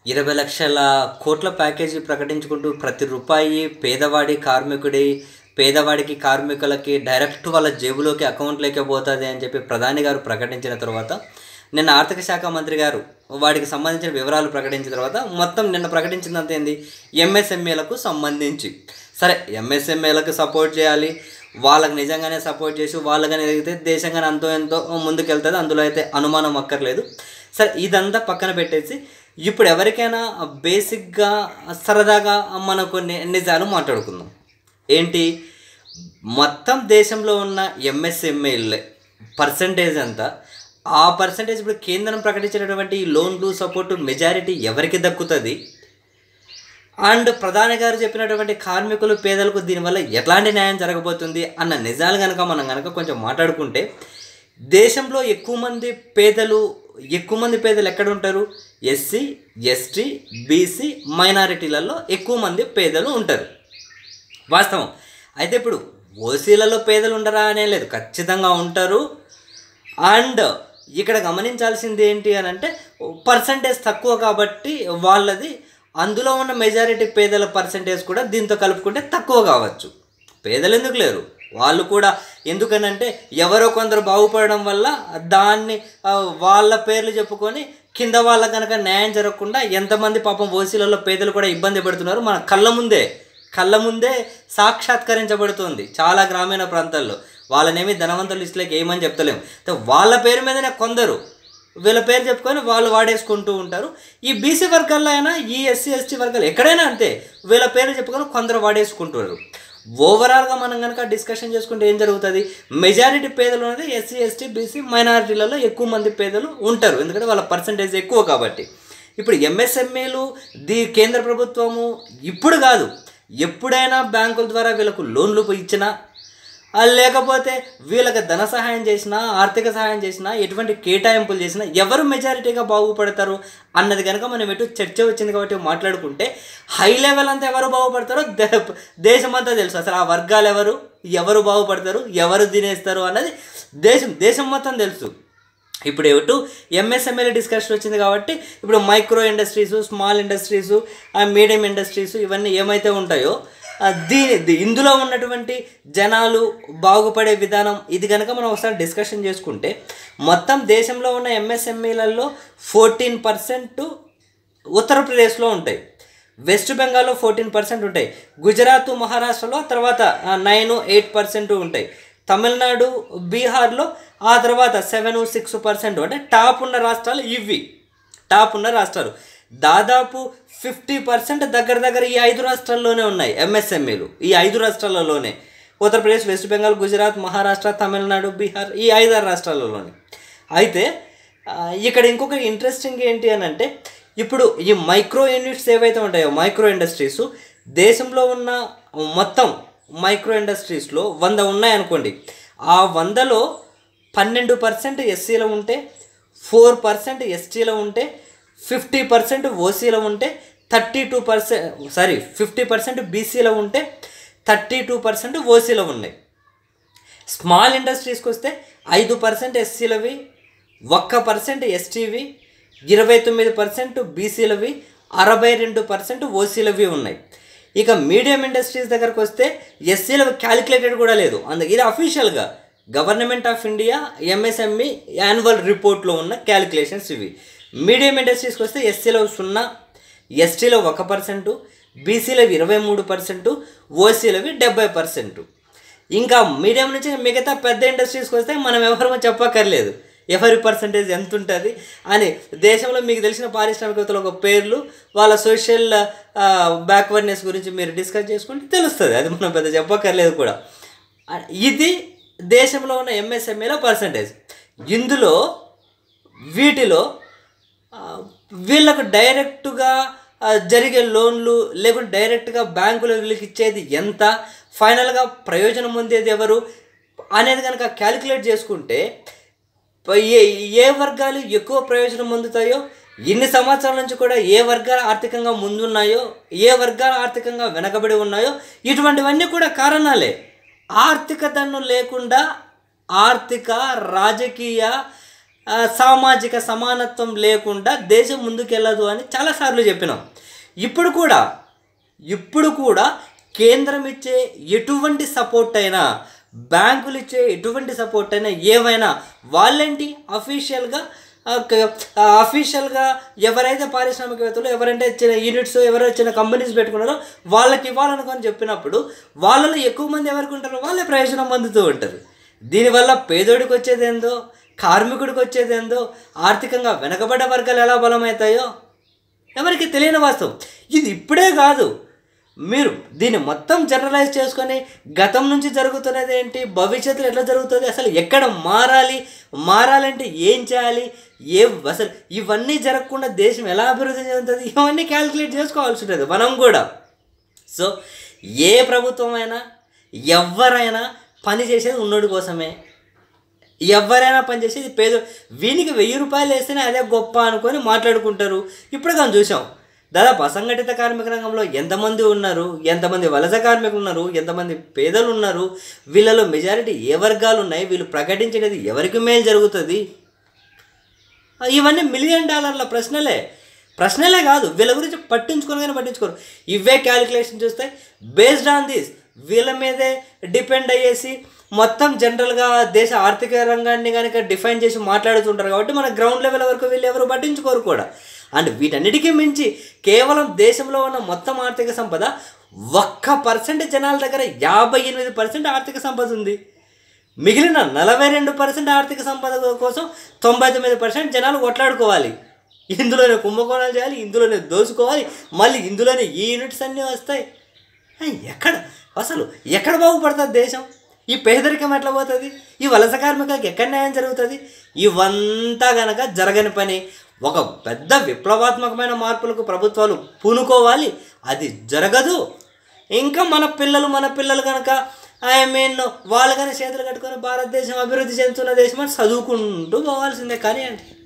ఇరవై లక్షల కోట్ల ప్యాకేజీ ప్రకటించుకుంటూ ప్రతి రూపాయి పేదవాడి కార్మికుడి పేదవాడికి కార్మికులకి డైరెక్ట్ వాళ్ళ జేబులోకి అకౌంట్లోకి పోతుంది అని చెప్పి ప్రధాని గారు ప్రకటించిన తర్వాత నిన్న ఆర్థిక శాఖ మంత్రి గారు వాటికి సంబంధించిన వివరాలు ప్రకటించిన తర్వాత మొత్తం నిన్న ప్రకటించినంత ఏంది ఎంఎస్ఎంఏలకు సంబంధించి సరే ఎంఎస్ఎంఏలకు సపోర్ట్ చేయాలి వాళ్ళకి నిజంగానే సపోర్ట్ చేసి వాళ్ళగానే ఎదిగితే దేశంగానే అంతో ఎంతో ముందుకెళ్తుంది అందులో అయితే అనుమానం అక్కర్లేదు సరే ఇదంతా పక్కన పెట్టేసి ఇప్పుడు ఎవరికైనా బేసిక్గా సరదాగా మన కొన్ని నిజాలు మాట్లాడుకుందాం ఏంటి మొత్తం దేశంలో ఉన్న ఎంఎస్ఎంఏలే పర్సంటేజ్ ఎంత ఆ పర్సంటేజ్ ఇప్పుడు కేంద్రం ప్రకటించినటువంటి ఈ లోన్లు సపోర్టు మెజారిటీ ఎవరికి దక్కుతుంది అండ్ ప్రధాని గారు చెప్పినటువంటి కార్మికులు పేదలకు దీనివల్ల ఎట్లాంటి న్యాయం జరగబోతుంది అన్న నిజాలు కనుక మనం కనుక కొంచెం మాట్లాడుకుంటే దేశంలో ఎక్కువ మంది పేదలు ఎక్కువ మంది పేదలు ఎక్కడ ఉంటారు ఎస్సీ ఎస్టీ బీసీ మైనారిటీలలో ఎక్కువ మంది పేదలు ఉంటారు వాస్తవం అయితే ఇప్పుడు ఓసీలలో పేదలు ఉండరా అనే లేదు ఖచ్చితంగా ఉంటారు అండ్ ఇక్కడ గమనించాల్సింది ఏంటి అని అంటే పర్సంటేజ్ తక్కువ కాబట్టి వాళ్ళది అందులో ఉన్న మెజారిటీ పేదల పర్సంటేజ్ కూడా దీంతో కలుపుకుంటే తక్కువ కావచ్చు పేదలు ఎందుకు లేరు వాళ్ళు కూడా ఎందుకనంటే ఎవరో కొందరు బాగుపడడం వల్ల దాన్ని ఆ, వాళ్ళ పేర్లు చెప్పుకొని కింద వాళ్ళ కనుక న్యాయం జరగకుండా ఎంతమంది పాపం ఓసీలలో పేదలు కూడా ఇబ్బంది పడుతున్నారు మన కళ్ళ ముందే కళ్ళ ముందే సాక్షాత్కరించబడుతుంది చాలా గ్రామీణ ప్రాంతాల్లో వాళ్ళనేమి ధనవంతుల లిస్టులోకి ఏమని చెప్తలేము అయితే వాళ్ళ పేరు మీదనే కొందరు వీళ్ళ పేరు చెప్పుకొని వాళ్ళు వాడేసుకుంటూ ఉంటారు ఈ బీసీ వర్గాల్లో అయినా ఈ ఎస్సీ ఎస్టీ వర్గాలు ఎక్కడైనా అంతే వీళ్ళ పేరు చెప్పుకొని కొందరు వాడేసుకుంటారు ఓవరాల్గా మనం కనుక డిస్కషన్ చేసుకుంటే ఏం జరుగుతుంది మెజారిటీ పేదలు అనేది ఎస్సీ ఎస్టీ బీసీ మైనారిటీలలో ఎక్కువ మంది పేదలు ఉంటారు ఎందుకంటే వాళ్ళ పర్సంటేజ్ ఎక్కువ కాబట్టి ఇప్పుడు ఎంఎస్ఎంఏలు ది కేంద్ర ప్రభుత్వము ఇప్పుడు కాదు ఎప్పుడైనా బ్యాంకుల ద్వారా వీళ్ళకు లోన్లు ఇచ్చినా ఆ, లేకపోతే వీళ్ళకి ధన సహాయం చేసినా ఆర్థిక సహాయం చేసినా ఎటువంటి కేటాయింపులు చేసినా ఎవరు మెజారిటీగా బాగుపడతారు అన్నది కనుక మనం ఎటు చర్చ వచ్చింది కాబట్టి మాట్లాడుకుంటే హై లెవెల్ అంతా ఎవరు బాగుపడతారో దే- దేశమంతా తెలుసు అసలు ఆ వర్గాలు ఎవరు ఎవరు బాగుపడతారు ఎవరు తినేస్తారు అన్నది దేశం దేశం మొత్తం తెలుసు ఇప్పుడు ఎటు ఎంఎస్ఎంఎల్ డిస్కషన్ వచ్చింది కాబట్టి ఇప్పుడు micro industries small industries medium industries ఇవన్నీ ఏమైతే ఉంటాయో ఆ, దీని ది- ఇందులో ఉన్నటువంటి జనాలు బాగుపడే విధానం ఇది కనుక మనం ఒకసారి డిస్కషన్ చేసుకుంటే మొత్తం దేశంలో ఉన్న ఎంఎస్ఎంఈలలో ఫోర్టీన్ పర్సెంట్ ఉత్తరప్రదేశ్లో ఉంటాయి వెస్ట్ బెంగాల్లో ఫోర్టీన్ పర్సెంట్ ఉంటాయి గుజరాత్ మహారాష్ట్రలో తర్వాత నైన్ ఎయిట్ పర్సెంట్ ఉంటాయి తమిళనాడు బీహార్లో ఆ తర్వాత సెవెన్ సిక్స్ పర్సెంట్ అంటే టాప్ ఉన్న రాష్ట్రాలు ఇవి టాప్ ఉన్న రాష్ట్రాలు దాదాపు ఫిఫ్టీ పర్సెంట్ దగ్గర దగ్గర ఈ ఐదు రాష్ట్రాల్లోనే ఉన్నాయి ఎంఎస్ఎంఈలు ఈ ఐదు రాష్ట్రాలలోనే ఉత్తరప్రదేశ్ వెస్ట్ బెంగాల్ గుజరాత్ మహారాష్ట్ర తమిళనాడు బీహార్ ఈ ఐదారు రాష్ట్రాలలోనే అయితే ఆ, ఇక్కడ ఇంకొక ఇంట్రెస్టింగ్ ఏంటి అని అంటే ఇప్పుడు ఈ మైక్రో యూనిట్స్ ఏవైతే ఉంటాయో మైక్రో ఇండస్ట్రీస్ దేశంలో ఉన్న మొత్తం మైక్రో ఇండస్ట్రీస్లో వంద ఉన్నాయనుకోండి ఆ వందలో పన్నెండు పర్సెంట్ ఎస్సీలో ఉంటే ఫోర్ పర్సెంట్ ఎస్టీలో ఉంటే ఫిఫ్టీ పర్సెంట్ ఓసీలో ఉంటే thirty two percent sorry fifty percent బీసీలో ఉంటే థర్టీ టూ పర్సెంట్ ఓసీలో ఉన్నాయి స్మాల్ ఇండస్ట్రీస్కి వస్తే ఐదు పర్సెంట్ ఎస్సీలవి ఒక్క పర్సెంట్ ఎస్టీవి ఇరవై తొమ్మిది పర్సెంట్ బీసీలవి అరవై రెండు పర్సెంట్ ఓసీలవి ఉన్నాయి ఇక మీడియం ఇండస్ట్రీస్ దగ్గరకు వస్తే ఎస్సీలవి క్యాలిక్యులేటెడ్ కూడా లేదు అందుకే ఇది అఫీషియల్గా government of India MSME annual రిపోర్ట్లో ఉన్న క్యాలిక్యులేషన్స్ ఇవి మీడియం ఇండస్ట్రీస్కి వస్తే ఎస్సీలో సున్నా ఎస్టీలో ఒక పర్సెంటు బీసీలవి ఇరవై మూడు పర్సెంటు ఓసీలవి డెబ్బై పర్సెంటు ఇంకా మీడియం నుంచి మిగతా పెద్ద ఇండస్ట్రీస్కి వస్తే మనం ఎవరమో చెప్పక్కర్లేదు ఎవరి పర్సంటేజ్ ఎంత ఉంటుంది అని దేశంలో మీకు తెలిసిన పారిశ్రామికవేత్తల ఒక పేర్లు వాళ్ళ సోషల్ బ్యాక్వర్డ్నెస్ గురించి మీరు డిస్కస్ చేసుకుంటే తెలుస్తుంది అది మనం పెద్ద చెప్పక్కర్లేదు కూడా ఆ, ఇది దేశంలో ఉన్న ఎంఎస్ఎంఏల పర్సంటేజ్ ఇందులో వీటిలో ఆ, వీళ్ళకు డైరెక్ట్గా ఆ, జరిగే లోన్లు లేకుంటే డైరెక్ట్గా బ్యాంకులో వీళ్ళకి ఇచ్చేది ఎంత ఫైనల్గా ప్రయోజనం పొందేది ఎవరు అనేది కనుక క్యాలిక్యులేట్ చేసుకుంటే ప- ఏ ఏ వర్గాలు ఎక్కువ ప్రయోజనం పొందుతాయో ఇన్ని సంవత్సరాల నుంచి కూడా ఏ వర్గాలు ఆర్థికంగా ముందున్నాయో ఏ వర్గాలు ఆర్థికంగా వెనకబడి ఉన్నాయో ఇటువంటివన్నీ కూడా కారణాలే ఆర్థిక దన్ను లేకుండా ఆర్థిక రాజకీయ ఆ, సామాజిక సమానత్వం లేకుండా దేశం ముందుకెళ్ళదు అని చాలాసార్లు చెప్పినాం ఇప్పుడు కూడా ఇప్పుడు కూడా కేంద్రం ఇచ్చే ఎటువంటి సపోర్ట్ అయినా బ్యాంకులు ఇచ్చే ఎటువంటి సపోర్ట్ అయినా ఏవైనా వాళ్ళేంటి అఫీషియల్గా అఫీషియల్గా ఎవరైతే పారిశ్రామికవేత్తలు ఎవరైతే చిన్న యూనిట్స్ ఎవరైతే చిన్న కంపెనీస్ పెట్టుకున్నారో వాళ్ళకి ఇవ్వాలనుకొని చెప్పినప్పుడు వాళ్ళలో ఎక్కువ మంది ఎవరికి ఉంటారో వాళ్ళే ప్రయోజనం పొందుతూ ఉంటారు దీనివల్ల పేదోడికి వచ్చేదేందో కార్మికుడికి వచ్చేదేందో ఆర్థికంగా వెనకబడ్డ వర్గాలు ఎలా బలమవుతాయో ఎవరికి తెలియని వాస్తవం ఇది ఇప్పుడే కాదు మీరు దీన్ని మొత్తం జనరలైజ్ చేసుకొని గతం నుంచి జరుగుతున్నది ఏంటి భవిష్యత్తులో ఎట్లా జరుగుతుంది అసలు ఎక్కడ మారాలి మారాలంటే ఏం చేయాలి ఏ అసలు ఇవన్నీ జరగకుండా దేశం ఎలా అభివృద్ధి చెందుతుంది ఇవన్నీ క్యాలిక్యులేట్ చేసుకోవాల్సి ఉంటుంది మనం కూడా సో ఏ ప్రభుత్వం అయినా ఎవరైనా పని చేసేది ఉన్నోడి కోసమే ఎవరైనా పనిచేసేది పేద వీనికి వెయ్యి రూపాయలు వేస్తేనే అదే గొప్ప అనుకొని మాట్లాడుకుంటారు ఇప్పుడు కానీ చూసాం దాదాపు అసంఘటిత కార్మిక రంగంలో ఎంతమంది ఉన్నారు ఎంతమంది వలస కార్మికులు ఉన్నారు ఎంతమంది పేదలు ఉన్నారు వీళ్ళలో మెజారిటీ ఏ వర్గాలు ఉన్నాయి వీళ్ళు ప్రకటించినది ఎవరికి మేలు జరుగుతుంది ఇవన్నీ మిలియన్ డాలర్ల ప్రశ్నలే ప్రశ్నలే కాదు వీళ్ళ గురించి పట్టించుకొని కానీ పట్టించుకోరు ఇవే క్యాలిక్యులేషన్ చూస్తే బేస్డ్ ఆన్ దిస్ వీళ్ళ మీదే డిపెండ్ అయ్యేసి మొత్తం జనరల్గా దేశ ఆర్థిక రంగాన్ని కనుక డిఫైన్ చేసి మాట్లాడుతుంటారు కాబట్టి మన గ్రౌండ్ లెవెల్ వరకు వీళ్ళు ఎవరు పట్టించుకోరు కూడా అండ్ వీటన్నిటికీ మించి కేవలం దేశంలో ఉన్న మొత్తం ఆర్థిక సంపద ఒక్క పర్సెంట్ జనాల దగ్గర యాభై ఎనిమిది పర్సెంట్ ఆర్థిక సంపద ఉంది మిగిలిన నలభై రెండు పర్సెంట్ ఆర్థిక సంపద కోసం తొంభై తొమ్మిది పర్సెంట్ జనాలు కొట్లాడుకోవాలి ఇందులోనే కుంభకోణాలు చేయాలి ఇందులోనే దోచుకోవాలి మళ్ళీ ఇందులోనే ఈ యూనిట్స్ అన్నీ వస్తాయి ఆ, ఎక్కడ అసలు ఎక్కడ బాగుపడుతుంది దేశం ఈ పేదరికం ఎట్లా పోతుంది ఈ వలస కార్మికులకు ఎక్కడ న్యాయం జరుగుతుంది ఇవంతా గనక జరగని పని ఒక పెద్ద విప్లవాత్మకమైన మార్పులకు ప్రభుత్వాలు పూనుకోవాలి అది జరగదు ఇంకా మన పిల్లలు మన పిల్లలు కనుక ఐ మీన్ వాళ్ళు కానీ చేతులు కట్టుకొని భారతదేశం అభివృద్ధి చెందుతున్న దేశం అని చదువుకుంటూ పోవాల్సిందే కానీ అండి